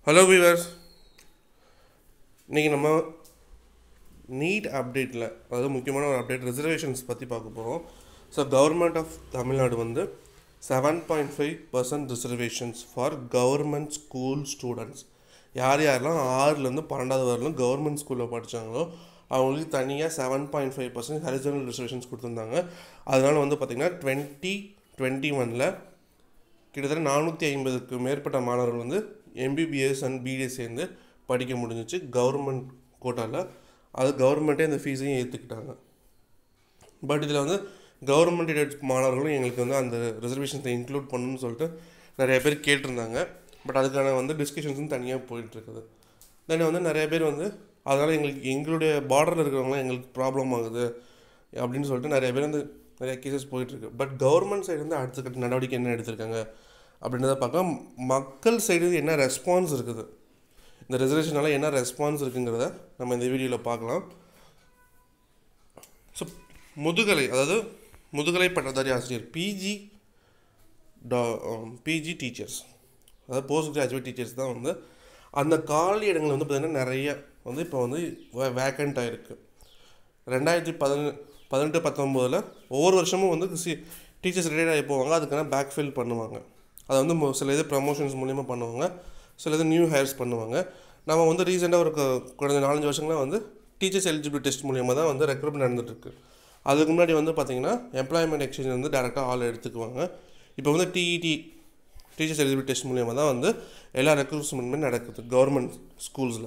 hello viewers இன்றைக்கி நம்ம NEET அப்டேட்டில் அதாவது முக்கியமான ஒரு அப்டேட் ரிசர்வேஷன்ஸ் பற்றி பார்க்க போகிறோம் ஸோ கவர்மெண்ட் ஆஃப் தமிழ்நாடு வந்து seven point five percent reservations for government school students யார் யாரெல்லாம் ஆறுலேருந்து பன்னெண்டாவது வரலும் கவர்மெண்ட் ஸ்கூலில் படித்தாங்களோ அவங்களுக்கு தனியாக seven point five percent horizontal reservations கொடுத்துருந்தாங்க அதனால் வந்து பார்த்திங்கன்னா டுவெண்ட்டி டுவெண்ட்டி ஒனில் கிட்டத்தட்ட நானூற்றி ஐம்பதுக்கு மேற்பட்ட மாணவர்கள் வந்து எம்பிபிஎஸ் அண்ட் பிடிஎஸ் சேர்ந்து படிக்க முடிஞ்சிச்சு கவர்மெண்ட் கோட்டாவில் அது கவர்மெண்ட்டே அந்த ஃபீஸையும் ஏற்றுக்கிட்டாங்க பட் இதில் வந்து கவர்மெண்ட் எய்டட் மாணவர்களும் எங்களுக்கு வந்து அந்த ரிசர்வேஷன்ஸை இன்க்ளூட் பண்ணணும்னு சொல்லிட்டு நிறைய பேர் கேட்டிருந்தாங்க பட் அதுக்கான வந்து டிஸ்கஷன்ஸும் தனியாக போயிட்டுருக்குது தென் வந்து நிறைய பேர் வந்து அதனால் எங்களுக்கு எங்களுடைய பார்டரில் இருக்கிறவங்களாம் எங்களுக்கு ப்ராப்ளம் ஆகுது அப்படின்னு சொல்லிட்டு நிறைய பேர் வந்து நிறைய கேசஸ் போயிட்டுருக்கு பட் கவர்மெண்ட் சைடு வந்து அடுத்த கட்ட நடவடிக்கை என்ன எடுத்திருக்காங்க அப்படின்றத பார்க்கலாம் மக்கள் சைடு என்ன ரெஸ்பான்ஸ் இருக்குது இந்த ரிசர்வேஷனால் என்ன ரெஸ்பான்ஸ் இருக்குங்கிறத நம்ம இந்த வீடியோவில் பார்க்கலாம் ஸோ முதுகலை அதாவது முதுகலை பட்டதாரி ஆசிரியர் பிஜி டா பிஜி டீச்சர்ஸ் அதாவது போஸ்ட் கிராஜுவேட் டீச்சர்ஸ் தான் வந்து அந்த காலி இடங்கள் வந்து பார்த்திங்கன்னா நிறைய வந்து இப்போ வந்து வேக்கண்ட் ஆகிருக்கு ரெண்டாயிரத்தி பதினெ பதினெட்டு பத்தொம்போதில் ஒவ்வொரு வருஷமும் வந்து சி டீச்சர்ஸ் ரிட்டையர்ட் ஆகி போவாங்க அதுக்கான பேக் ஃபில் பண்ணுவாங்க அதை வந்து மொ- சில இது ப்ரமோஷன்ஸ் மூலிமா பண்ணுவாங்க சில இது நியூ ஹையர்ஸ் பண்ணுவாங்க நம்ம வந்து ரீசெண்டாக ஒரு க- கடந்த நாலஞ்சு வருஷங்களாக வந்து டீச்சர்ஸ் எலிஜிபிலிட்டி டெஸ்ட் மூலியமாக தான் வந்து ரெக்ரூட்மெண்ட் நடந்துட்டுருக்கு அதுக்கு முன்னாடி வந்து பார்த்திங்கன்னா எம்ப்ளாய்மெண்ட் எக்ஸ்சேஞ்ச் வந்து டேரெக்டாக ஆள் எடுத்துக்குவாங்க இப்போ வந்து டிஇடி டீச்சர்ஸ் எலிஜிபிலிட்டி டெஸ்ட் மூலியமாக தான் வந்து எல்லா ரெக்ரூட்மெண்ட்டுமே நடக்குது கவர்மெண்ட் ஸ்கூல்ஸில்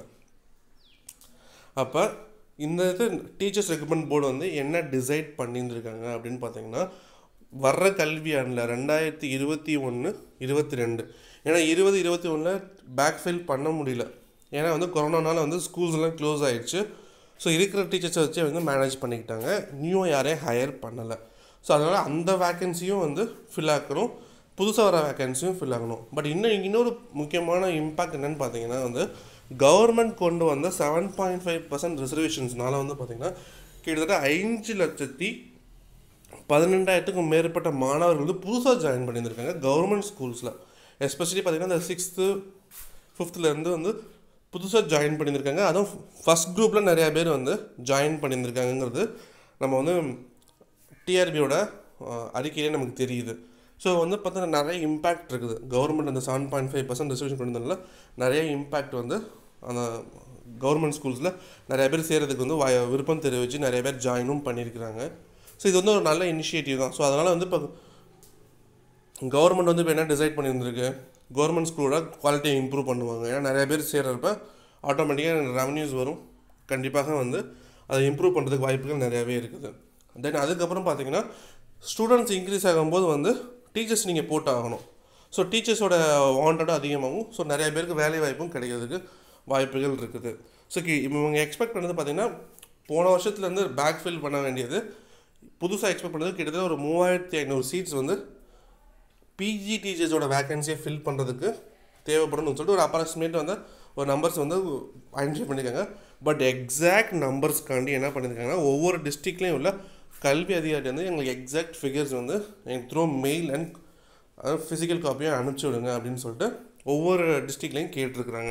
அப்போ இந்த இது டீச்சர்ஸ் ரெக்ரூட்மெண்ட் போர்டு வந்து என்ன டிசைட் பண்ணியிருந்திருக்காங்க அப்படின்னு பார்த்தீங்கன்னா வர்ற கல்வி ஆண்டில் ரெண்டாயிரத்தி இருபத்தி ஒன்று இருபத்தி ரெண்டு ஏன்னா இருபது இருபத்தி ஒன்றில் பேக் ஃபில் பண்ண முடியல ஏன்னா வந்து கொரோனானால வந்து ஸ்கூல்ஸ் எல்லாம் க்ளோஸ் ஆயிடுச்சு ஸோ இருக்கிற டீச்சர்ஸை வச்சு வந்து மேனேஜ் பண்ணிக்கிட்டாங்க நியூவாக யாரையும் ஹையர் பண்ணலை ஸோ அதனால் அந்த வேக்கன்சியும் வந்து ஃபில் ஆக்கணும் புதுசாக வர வேக்கன்சியும் ஃபில் ஆகணும் பட் இன்னும் இன்னொரு முக்கியமான இம்பாக்ட் என்னன்னு பார்த்தீங்கன்னா வந்து கவர்மெண்ட் கொண்டு வந்த செவன் பாயிண்ட் ஃபைவ் பர்சன்ட் ரிசர்வேஷன்ஸ்னால வந்து பார்த்தீங்கன்னா கிட்டத்தட்ட ஐந்து லட்சத்தி பதினெண்டாயிரத்துக்கும் மேற்பட்ட மாணவர்கள் வந்து புதுசாக ஜாயின் பண்ணியிருந்திருக்காங்க கவர்மெண்ட் ஸ்கூல்ஸில் எஸ்பெஷலி பார்த்தீங்கன்னா இந்த சிக்ஸ்த்து ஃபிஃப்த்துலேருந்து வந்து புதுசாக ஜாயின் பண்ணியிருக்காங்க அதுவும் ஃபஸ்ட் குரூப்பில் நிறையா பேர் வந்து ஜாயின் பண்ணியிருந்திருக்காங்கங்கிறது நம்ம வந்து டிஆர்பியோட அறிக்கையிலே நமக்கு தெரியுது ஸோ வந்து பார்த்தீங்கன்னா நிறைய இம்பேக்ட் இருக்குது கவர்மெண்ட் அந்த seven point five percent reservation கொண்டு வந்ததுனால நிறைய இம்பேக்ட் வந்து அந்த கவர்மெண்ட் ஸ்கூல்ஸில் நிறைய பேர் சேர்கிறதுக்கு வந்து வ- விருப்பம் தெரிவித்து நிறைய பேர் ஜாயினும் பண்ணியிருக்கிறாங்க ஸோ இது வந்து ஒரு நல்ல இனிஷியேட்டிவ் தான் ஸோ அதனால் வந்து இப்போ கவர்மெண்ட் வந்து இப்போ என்ன டிசைட் பண்ணியிருந்திருக்கு கவர்மெண்ட் ஸ்கூலோட குவாலிட்டியை இம்ப்ரூவ் பண்ணுவாங்க ஏன்னா நிறைய பேர் சேர்றப்ப ஆட்டோமேட்டிக்காக ரெவன்யூஸ் வரும் கண்டிப்பாக வந்து அதை இம்ப்ரூவ் பண்ணுறதுக்கு வாய்ப்புகள் நிறையாவே இருக்குது தென் அதுக்கப்புறம் பார்த்தீங்கன்னா ஸ்டூடெண்ட்ஸ் இன்க்ரீஸ் ஆகும்போது வந்து டீச்சர்ஸ் நீங்கள் போட்டு ஆகணும் ஸோ டீச்சர்ஸோட வாண்டடும் அதிகமாகும் ஸோ நிறைய பேருக்கு வேலை வாய்ப்பும் கிடைக்கிறதுக்கு வாய்ப்புகள் இருக்குது ஸோ இவங்க எக்ஸ்பெக்ட் பண்ணது பார்த்தீங்கன்னா போன வருஷத்துலேருந்து பேக் ஃபில் பண்ண வேண்டியது புதுசாக எக்ஸ்பெக்ட் பண்ணது கிட்டத்தட்ட ஒரு மூவாயிரத்தி ஐநூறு சீட்ஸ் வந்து பிஜி டீச்சர்ஸோட வேகன்சியை ஃபில் பண்ணுறதுக்கு தேவைப்படும்னு சொல்லிட்டு ஒரு அப்ராக்சிமேட் வந்து ஒரு நம்பர்ஸ் வந்து ஐடென்டிஃபை பண்ணியிருக்காங்க பட் எக்ஸாக்ட் நம்பர்ஸ்க்காண்டி என்ன பண்ணியிருக்காங்கன்னா ஒவ்வொரு டிஸ்ட்ரிக்ட்லேயும் உள்ள கல்வி அதிகாரி வந்து எங்களுக்கு எக்ஸாக்ட் ஃபிகர்ஸ் வந்து எங்களுக்கு த்ரூ மெயில் அண்ட் ஃபிசிக்கல் காப்பியை அனுப்பிச்சி விடுங்க அப்படின்னு சொல்லிட்டு ஒவ்வொரு டிஸ்ட்ரிக்ட்லேயும் கேட்டிருக்கிறாங்க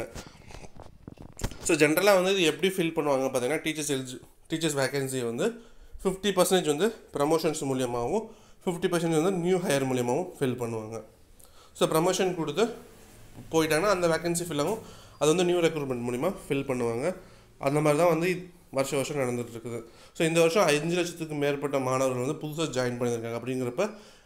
ஸோ ஜென்ரலாக வந்து இது எப்படி ஃபில் பண்ணுவாங்க பார்த்தீங்கன்னா டீச்சர்ஸ் எலிஜி டீச்சர்ஸ் வேகன்சி வந்து ஃபிஃப்டி பர்சன்டேஜ் வந்து ப்ரமோஷன்ஸ் மூலியமாகவும் ஃபிஃப்டி பர்சன்டேஜ் வந்து நியூ ஹையர் மூலியமாகவும் ஃபில் பண்ணுவாங்க ஸோ ப்ரமோஷன் கொடுத்து போயிட்டாங்கன்னா அந்த வேகன்சி ஃபில் ஆகும் அது வந்து நியூ ரெக்ரூட்மெண்ட் மூலிமா ஃபில் பண்ணுவாங்க அந்த மாதிரி தான் வந்து வருஷம் வருஷம் நடந்துட்டு இருக்குது ஸோ இந்த வருஷம் அஞ்சு லட்சத்துக்கு மேற்பட்ட மாணவர்கள் வந்து புதுசாக ஜாயின் பண்ணியிருக்காங்க அப்படிங்கிறப்ப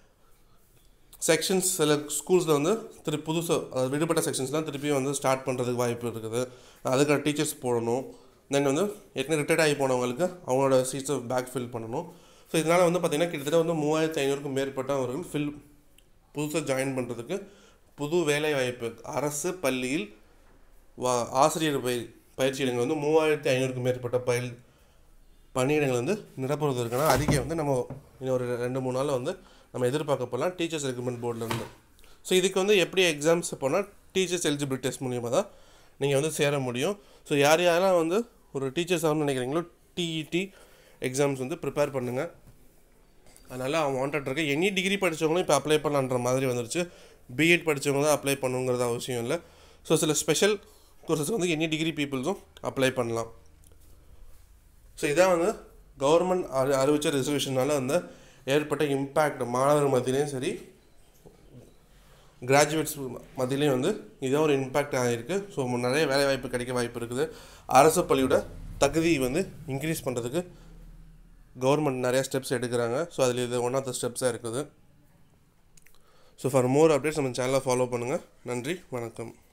செக்ஷன்ஸ் சில ஸ்கூல்ஸில் வந்து திருப்பி புதுசாக அதாவது விடுபட்ட செக்ஷன்ஸ்லாம் திருப்பியும் வந்து ஸ்டார்ட் பண்ணுறதுக்கு வாய்ப்பு இருக்குது அதுக்கான டீச்சர்ஸ் போடணும் தென் வந்து ஏற்கனவே ரிட்டையர்ட் ஆகி போனவங்களுக்கு அவங்களோட சீட்ஸை பேக் ஃபில் பண்ணணும் ஸோ இதனால் வந்து பார்த்திங்கன்னா கிட்டத்தட்ட வந்து மூவாயிரத்தி ஐநூறுக்கும் மேற்பட்டவர்கள் ஃபில் புதுசாக ஜாயின் பண்ணுறதுக்கு புது வேலை வாய்ப்பு அரசு பள்ளியில் வா ஆசிரியர் பயிர் பயிற்சி இடங்கள் வந்து மூவாயிரத்தி ஐநூறுக்கும் மேற்பட்ட பயில் பணியிடங்கள் வந்து நிரப்புவதற்கான அறிக்கை வந்து நம்ம இன்னும் ஒரு ரெண்டு மூணு நாளில் வந்து நம்ம எதிர்பார்க்க போகலாம் டீச்சர்ஸ் ரெக்ரூட்மெண்ட் போர்டிலேருந்து ஸோ இதுக்கு வந்து எப்படி எக்ஸாம்ஸ் போனால் டீச்சர்ஸ் எலிஜிபிலிட்டி டெஸ்ட் மூலியமாக தான் நீங்கள் வந்து சேர முடியும் ஸோ யார் யாரெல்லாம் வந்து ஒரு டீச்சர்ஸ் ஆகணும்னு நினைக்கிறீங்களோ டிஇடி எக்ஸாம்ஸ் வந்து ப்ரிப்பேர் பண்ணுங்கள் அதனால் அவன் வாண்டட் இருக்க எனி டிகிரி படித்தவங்களும் இப்போ அப்ளை பண்ணலான்ற மாதிரி வந்துருச்சு பிஎட் படித்தவங்க தான் அப்ளை பண்ணுங்கிறது அவசியம் இல்லை ஸோ சில ஸ்பெஷல் கோர்சஸ் வந்து எனி டிகிரி பீப்புள்ஸும் அப்ளை பண்ணலாம் ஸோ இதான் வந்து கவர்மெண்ட் அறி அறிவித்த ரிசர்வேஷனால் வந்து ஏற்பட்ட இம்பேக்ட் மாணவர் மத்தியிலையும் சரி கிராஜுவேட்ஸ் மத்தியிலையும் வந்து இதான் ஒரு இம்பேக்ட் ஆகிருக்கு ஸோ நிறைய வேலை வாய்ப்பு கிடைக்க வாய்ப்பு இருக்குது அரசு பள்ளியோட தகுதி வந்து இன்க்ரீஸ் பண்ணுறதுக்கு கவர்மெண்ட் நிறையா ஸ்டெப்ஸ் எடுக்கிறாங்க ஸோ அதில் இது ஒன் ஆஃப் த ஸ்டெப்ஸாக இருக்குது ஸோ ஃபார் மோர் அப்டேட்ஸ் நம்ம சேனலை ஃபாலோ பண்ணுங்கள் நன்றி வணக்கம்